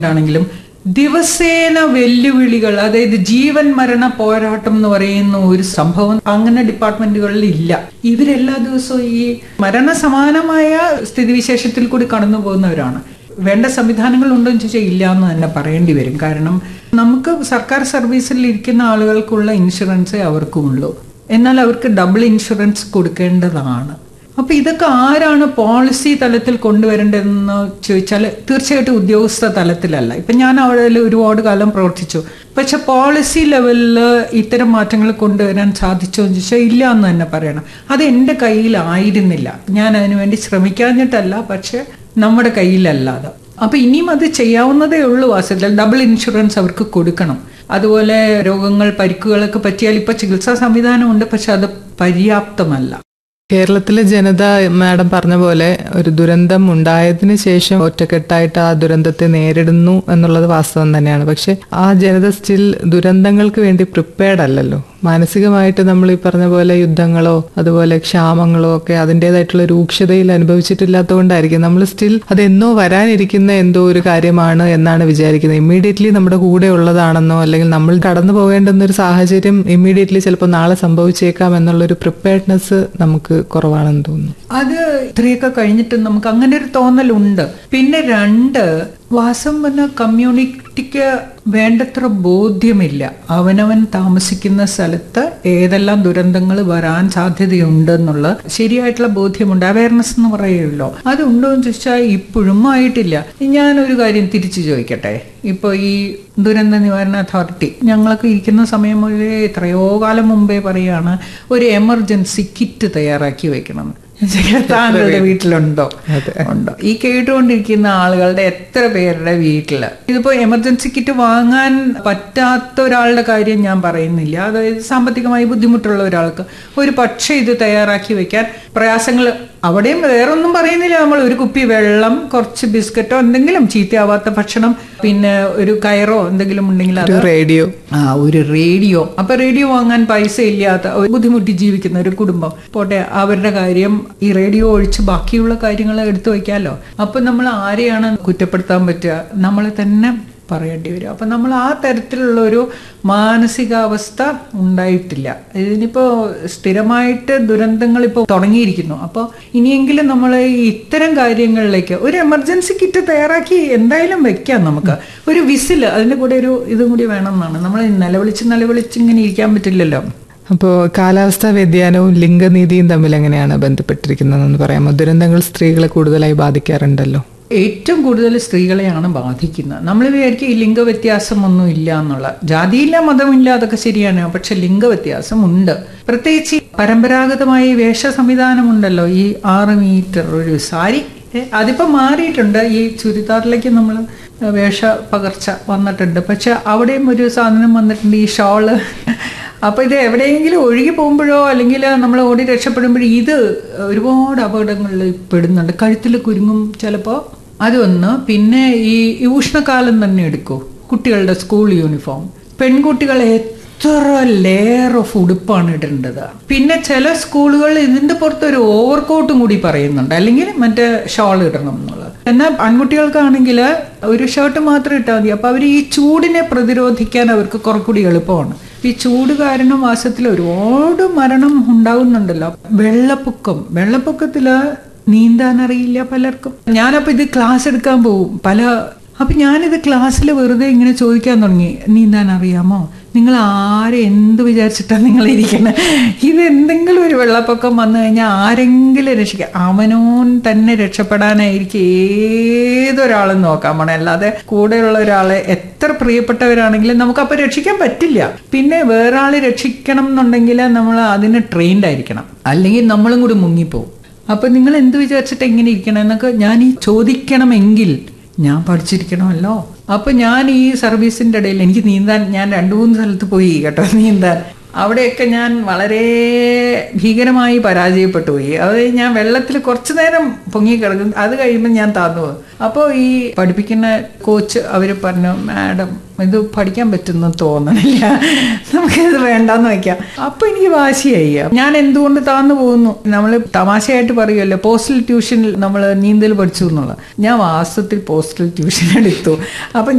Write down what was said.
ആണെങ്കിലും ദിവസേന വെല്ലുവിളികൾ അതായത് ജീവൻ മരണ പോരാട്ടം എന്ന് പറയുന്ന ഒരു സംഭവം അങ്ങനെ ഡിപ്പാർട്ട്മെന്റുകളിൽ ഇല്ല ഇവരെല്ലാ ദിവസവും ഈ മരണസമാനമായ സ്ഥിതിവിശേഷത്തിൽ കൂടി കടന്നു പോകുന്നവരാണ് വേണ്ട സംവിധാനങ്ങൾ ഉണ്ടോ എന്ന് ചോദിച്ചാൽ ഇല്ല എന്ന് തന്നെ പറയേണ്ടി വരും കാരണം നമുക്ക് സർക്കാർ സർവീസിൽ ഇരിക്കുന്ന ആളുകൾക്കുള്ള ഇൻഷുറൻസേ അവർക്കുമുള്ളൂ എന്നാൽ അവർക്ക് ഡബിൾ ഇൻഷുറൻസ് കൊടുക്കേണ്ടതാണ് അപ്പൊ ഇതൊക്കെ ആരാണ് പോളിസി തലത്തിൽ കൊണ്ടുവരേണ്ടതെന്ന് ചോദിച്ചാൽ തീർച്ചയായിട്ടും ഉദ്യോഗസ്ഥ തലത്തിലല്ല ഇപ്പൊ ഞാൻ അവിടെ ഒരുപാട് കാലം പ്രവർത്തിച്ചു പക്ഷെ പോളിസി ലെവലിൽ ഇത്തരം മാറ്റങ്ങൾ കൊണ്ടുവരാൻ സാധിച്ചോ എന്ന് ചോദിച്ചാൽ ഇല്ല എന്ന് തന്നെ പറയണം അത് എൻ്റെ കയ്യിലായിരുന്നില്ല ഞാൻ അതിനുവേണ്ടി ശ്രമിക്കാഞ്ഞിട്ടല്ല പക്ഷെ നമ്മുടെ കയ്യിലല്ലാതെ അപ്പൊ ഇനിയും അത് ചെയ്യാവുന്നതേ ഉള്ളൂ വാസ്തവത്തിൽ ഡബിൾ ഇൻഷുറൻസ് അവർക്ക് കൊടുക്കണം അതുപോലെ രോഗങ്ങൾ പരിക്കുകളൊക്കെ പറ്റിയാൽ ഇപ്പൊ ചികിത്സാ സംവിധാനമുണ്ട് പക്ഷെ അത് പര്യാപ്തമല്ല കേരളത്തിലെ ജനത മാഡം പറഞ്ഞ പോലെ ഒരു ദുരന്തം ഉണ്ടായതിനു ശേഷം ഒറ്റക്കെട്ടായിട്ട് ആ ദുരന്തത്തെ നേരിടുന്നു എന്നുള്ളത് വാസ്തവം തന്നെയാണ് പക്ഷെ ആ ജനത സ്റ്റിൽ ദുരന്തങ്ങൾക്ക് വേണ്ടി പ്രിപ്പയർഡ് അല്ലല്ലോ മാനസികമായിട്ട് നമ്മൾ ഈ പറഞ്ഞ പോലെ യുദ്ധങ്ങളോ അതുപോലെ ക്ഷാമങ്ങളോ ഒക്കെ അതിൻ്റെതായിട്ടുള്ള രൂക്ഷതയിൽ അനുഭവിച്ചിട്ടില്ലാത്തതുകൊണ്ടായിരിക്കും നമ്മൾ സ്റ്റിൽ അത് എന്നോ വരാനിരിക്കുന്ന എന്തോ ഒരു കാര്യമാണ് എന്നാണ് വിചാരിക്കുന്നത് ഇമ്മീഡിയറ്റ്ലി നമ്മുടെ കൂടെ ഉള്ളതാണെന്നോ അല്ലെങ്കിൽ നമ്മൾ കടന്നു പോകേണ്ടുന്ന ഒരു സാഹചര്യം ഇമ്മീഡിയറ്റ്ലി ചിലപ്പോൾ നാളെ സംഭവിച്ചേക്കാം എന്നുള്ളൊരു പ്രിപ്പയർഡ്നെസ് നമുക്ക് കുറവാണെന്ന് തോന്നുന്നു അത് ഇത്രയൊക്കെ കഴിഞ്ഞിട്ട് നമുക്ക് അങ്ങനെ ഒരു തോന്നലുണ്ട് പിന്നെ രണ്ട് വാസം വന്ന കമ്മ്യൂണിറ്റിക്ക് വേണ്ടത്ര ബോധ്യമില്ല അവനവൻ താമസിക്കുന്ന സ്ഥലത്ത് ഏതെല്ലാം ദുരന്തങ്ങൾ വരാൻ സാധ്യതയുണ്ട് എന്നുള്ള ശരിയായിട്ടുള്ള ബോധ്യമുണ്ട് അവയർനെസ് എന്ന് പറയുമല്ലോ അതുണ്ടോ എന്ന് ചോദിച്ചാൽ ഇപ്പോഴും ആയിട്ടില്ല ഞാൻ ഒരു കാര്യം തിരിച്ചു ചോദിക്കട്ടെ ഇപ്പോൾ ഈ ദുരന്ത നിവാരണ അതോറിറ്റി ഞങ്ങളൊക്കെ ഇരിക്കുന്ന സമയം മുതലേ എത്രയോ കാലം മുമ്പേ പറയാണ് ഒരു എമർജൻസി കിറ്റ് തയ്യാറാക്കി വെക്കണം താങ്കളുടെ വീട്ടിലുണ്ടോ ഉണ്ടോ ഈ കേട്ടുകൊണ്ടിരിക്കുന്ന ആളുകളുടെ എത്ര പേരുടെ വീട്ടില് ഇതിപ്പോ എമർജൻസി കിറ്റ് വാങ്ങാൻ പറ്റാത്ത ഒരാളുടെ കാര്യം ഞാൻ പറയുന്നില്ല അതായത് സാമ്പത്തികമായി ബുദ്ധിമുട്ടുള്ള ഒരാൾക്ക് ഒരു പക്ഷേ ഇത് തയ്യാറാക്കി വെക്കാൻ പ്രയാസങ്ങൾ അവിടെയും വേറൊന്നും പറയുന്നില്ല നമ്മൾ ഒരു കുപ്പി വെള്ളം കുറച്ച് ബിസ്ക്കറ്റോ എന്തെങ്കിലും ചീത്തയാവാത്ത ഭക്ഷണം പിന്നെ ഒരു കയറോ എന്തെങ്കിലും ഉണ്ടെങ്കിൽ അത് റേഡിയോ ആ ഒരു റേഡിയോ അപ്പൊ റേഡിയോ വാങ്ങാൻ പൈസ ഇല്ലാത്ത ഒരു ബുദ്ധിമുട്ടി ജീവിക്കുന്ന ഒരു കുടുംബം പോട്ടെ അവരുടെ കാര്യം ഈ റേഡിയോ ഒഴിച്ച് ബാക്കിയുള്ള കാര്യങ്ങൾ എടുത്തു വയ്ക്കാമല്ലോ അപ്പൊ നമ്മൾ ആരെയാണ് കുറ്റപ്പെടുത്താൻ പറ്റുക നമ്മളെ തന്നെ പറയേണ്ടി വരും അപ്പം നമ്മൾ ആ തരത്തിലുള്ള ഒരു മാനസികാവസ്ഥ ഉണ്ടായിട്ടില്ല ഇതിനിപ്പോൾ സ്ഥിരമായിട്ട് ദുരന്തങ്ങൾ ഇപ്പോൾ തുടങ്ങിയിരിക്കുന്നു അപ്പോൾ ഇനിയെങ്കിലും നമ്മൾ ഇത്തരം കാര്യങ്ങളിലേക്ക് ഒരു എമർജൻസി കിറ്റ് തയ്യാറാക്കി എന്തായാലും വെക്കാം നമുക്ക് ഒരു വിസിൽ അതിൻ്റെ കൂടെ ഒരു ഇതും കൂടി വേണം എന്നാണ് നമ്മൾ നിലവിളിച്ച് നിലവിളിച്ച് ഇങ്ങനെ ഇരിക്കാൻ പറ്റില്ലല്ലോ അപ്പോൾ കാലാവസ്ഥാ വ്യതിയാനവും ലിംഗനീതിയും തമ്മിൽ എങ്ങനെയാണ് ബന്ധപ്പെട്ടിരിക്കുന്നതെന്ന് പറയാമോ ദുരന്തങ്ങൾ സ്ത്രീകളെ കൂടുതലായി ബാധിക്കാറുണ്ടല്ലോ ഏറ്റവും കൂടുതൽ സ്ത്രീകളെയാണ് ബാധിക്കുന്നത് നമ്മൾ വിചാരിക്കും ഈ ലിംഗവ്യത്യാസമൊന്നും ഇല്ല എന്നുള്ള ജാതിയില്ല മതമില്ല അതൊക്കെ ശരിയാണ് പക്ഷെ ലിംഗവ്യത്യാസം ഉണ്ട് പ്രത്യേകിച്ച് പരമ്പരാഗതമായ വേഷ സംവിധാനമുണ്ടല്ലോ ഈ ആറ് മീറ്റർ ഒരു സാരി അതിപ്പോൾ മാറിയിട്ടുണ്ട് ഈ ചുരിദാറിലേക്ക് നമ്മൾ വേഷ പകർച്ച വന്നിട്ടുണ്ട് പക്ഷെ അവിടെയും ഒരു സാധനം വന്നിട്ടുണ്ട് ഈ ഷോള് അപ്പോൾ ഇത് എവിടെയെങ്കിലും ഒഴുകി പോകുമ്പോഴോ അല്ലെങ്കിൽ നമ്മൾ ഓടി രക്ഷപ്പെടുമ്പോഴോ ഇത് ഒരുപാട് അപകടങ്ങളിൽ പെടുന്നുണ്ട് കഴുത്തിൽ കുരുങ്ങും ചിലപ്പോൾ അതൊന്ന് പിന്നെ ഈ ഉഷ്ണകാലം തന്നെ എടുക്കൂ കുട്ടികളുടെ സ്കൂൾ യൂണിഫോം പെൺകുട്ടികൾ എത്ര ലെയർ ഓഫ് ഉടുപ്പാണ് ഇടേണ്ടത് പിന്നെ ചില സ്കൂളുകൾ ഇതിന്റെ പുറത്ത് ഒരു ഓവർകോട്ടും കൂടി പറയുന്നുണ്ട് അല്ലെങ്കിൽ മറ്റേ ഷോൾ ഇടണം എന്നുള്ളത് എന്നാൽ ആൺകുട്ടികൾക്കാണെങ്കിൽ ഒരു ഷർട്ട് മാത്രം ഇട്ടാൽ മതി അപ്പൊ അവർ ഈ ചൂടിനെ പ്രതിരോധിക്കാൻ അവർക്ക് കുറച്ചുകൂടി എളുപ്പമാണ് ഈ ചൂട് കാരണം മാസത്തിൽ ഒരുപാട് മരണം ഉണ്ടാകുന്നുണ്ടല്ലോ വെള്ളപ്പൊക്കം വെള്ളപ്പൊക്കത്തില് നീന്താൻ അറിയില്ല പലർക്കും ഞാനപ്പോ ഇത് ക്ലാസ് എടുക്കാൻ പോവും പല അപ്പൊ ഞാനിത് ക്ലാസ്സിൽ വെറുതെ ഇങ്ങനെ ചോദിക്കാൻ തുടങ്ങി നീന്താൻ അറിയാമോ നിങ്ങൾ ആരെ എന്ത് വിചാരിച്ചിട്ടാണ് നിങ്ങൾ ഇരിക്കുന്നത് ഇത് എന്തെങ്കിലും ഒരു വെള്ളപ്പൊക്കം വന്നു കഴിഞ്ഞാൽ ആരെങ്കിലും രക്ഷിക്കാം അവനോൻ തന്നെ രക്ഷപ്പെടാനായിരിക്കും ഏതൊരാളും നോക്കാൻ പോണേ അല്ലാതെ കൂടെയുള്ള ഒരാളെ എത്ര പ്രിയപ്പെട്ടവരാണെങ്കിലും നമുക്ക് അപ്പോൾ രക്ഷിക്കാൻ പറ്റില്ല പിന്നെ വേറെ ആളെ രക്ഷിക്കണം എന്നുണ്ടെങ്കിൽ നമ്മൾ അതിന് ട്രെയിൻഡ് ആയിരിക്കണം അല്ലെങ്കിൽ നമ്മളും കൂടി മുങ്ങിപ്പോവും അപ്പൊ നിങ്ങൾ എന്ത് വിചാരിച്ചിട്ട് എങ്ങനെ ഇരിക്കണം എന്നൊക്കെ ഞാൻ ഈ ചോദിക്കണമെങ്കിൽ ഞാൻ പഠിച്ചിരിക്കണമല്ലോ അപ്പൊ ഞാൻ ഈ സർവീസിന്റെ ഇടയിൽ എനിക്ക് നീന്താൻ ഞാൻ രണ്ടു മൂന്ന് സ്ഥലത്ത് പോയി കേട്ടോ നീന്താൻ അവിടെയൊക്കെ ഞാൻ വളരെ ഭീകരമായി പരാജയപ്പെട്ടു പോയി അത് ഞാൻ വെള്ളത്തിൽ കുറച്ചു നേരം പൊങ്ങി കിടക്കും അത് കഴിയുമ്പോൾ ഞാൻ താന്നു പോകും അപ്പോൾ ഈ പഠിപ്പിക്കുന്ന കോച്ച് അവർ പറഞ്ഞു മാഡം ഇത് പഠിക്കാൻ പറ്റുന്ന തോന്നണില്ല നമുക്കിത് വേണ്ടാന്ന് വെക്കാം അപ്പൊ എനിക്ക് വാശിയായി ഞാൻ എന്തുകൊണ്ട് താന്നു പോകുന്നു നമ്മൾ തമാശയായിട്ട് പറയുമല്ലോ പോസ്റ്റൽ ട്യൂഷനിൽ നമ്മൾ നീന്തൽ പഠിച്ചു എന്നുള്ളത് ഞാൻ വാസ്തവത്തിൽ പോസ്റ്റൽ ട്യൂഷൻ എടുത്തു അപ്പൊ